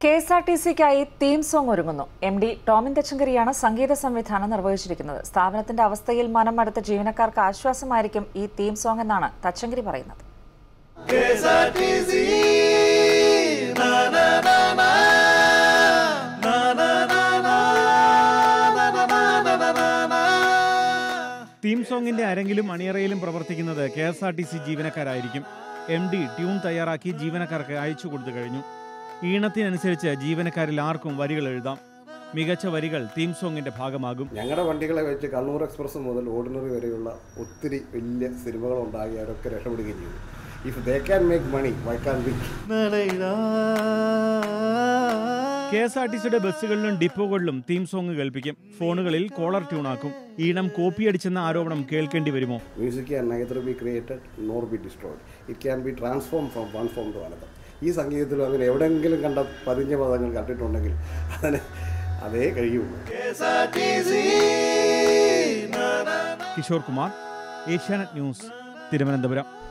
K S R T സിക്കായി theme song ഒരുങ്ങുന്നു M D Tomin തച്ചങ്കരിയാണ് സംഗീത സംവിധാനം നിർവഹിച്ചിരിക്കുന്നത് സ്ഥാപനത്തിന്റെ അവസ്ഥയിൽ മനം മടുത്ത ജീവനക്കാർക്ക് ആശ്വാസമായിരിക്കും ഈ തീം സോങ് എന്നാണ് തച്ചങ്കരി പറയുന്നത് തീം സോങ്ങിന്റെ അരങ്ങിലും അണിയറയിലും പ്രവർത്തിക്കുന്നത് K S R T C ജീവനക്കാരായിരിക്കും എം ഡി ട്യൂൺ തയ്യാറാക്കി ജീവനക്കാർക്ക് അയച്ചു കൊടുത്തു കഴിഞ്ഞു ഈണത്തിനനുസരിച്ച് ജീവനക്കാരിൽ ആർക്കും വരികൾ എഴുതാം മികച്ച വരികൾ തീം സോങ്ങിന്റെ ഭാഗമാകും ഞങ്ങളുടെ വണ്ടികളെ വെച്ച് കണ്ണൂർ എക്സ്പ്രസ് മുതൽ ഓർഡിനറി വരെയുള്ള ഒത്തിരി വലിയ സിനിമകൾ ഉണ്ടാക്കി അവരൊക്കെ രക്ഷപ്പെടുകയും ചെയ്തു if they can make money why can be K S R T സിയുടെ ബസ്സുകളിലും ഡിപ്പോകളിലും തീം സോങ് കേൾപ്പിക്കും ഫോണുകളിൽ കോളർ ട്യൂണാക്കും ഈണം കോപ്പിയടിച്ചെന്ന ആരോപണം കേൾക്കേണ്ടി വരുമോ music can neither be created nor be destroyed it can be transform from one form to another ഈ സംഗീതത്തിലും അങ്ങനെ എവിടെയെങ്കിലും കണ്ട പതിഞ്ഞ പദങ്ങൾ കണ്ടിട്ടുണ്ടെങ്കിൽ അതിന് അതേ കഴിയുള്ളൂ കിഷോർ കുമാർ ഏഷ്യാനെറ്റ് ന്യൂസ് തിരുവനന്തപുരം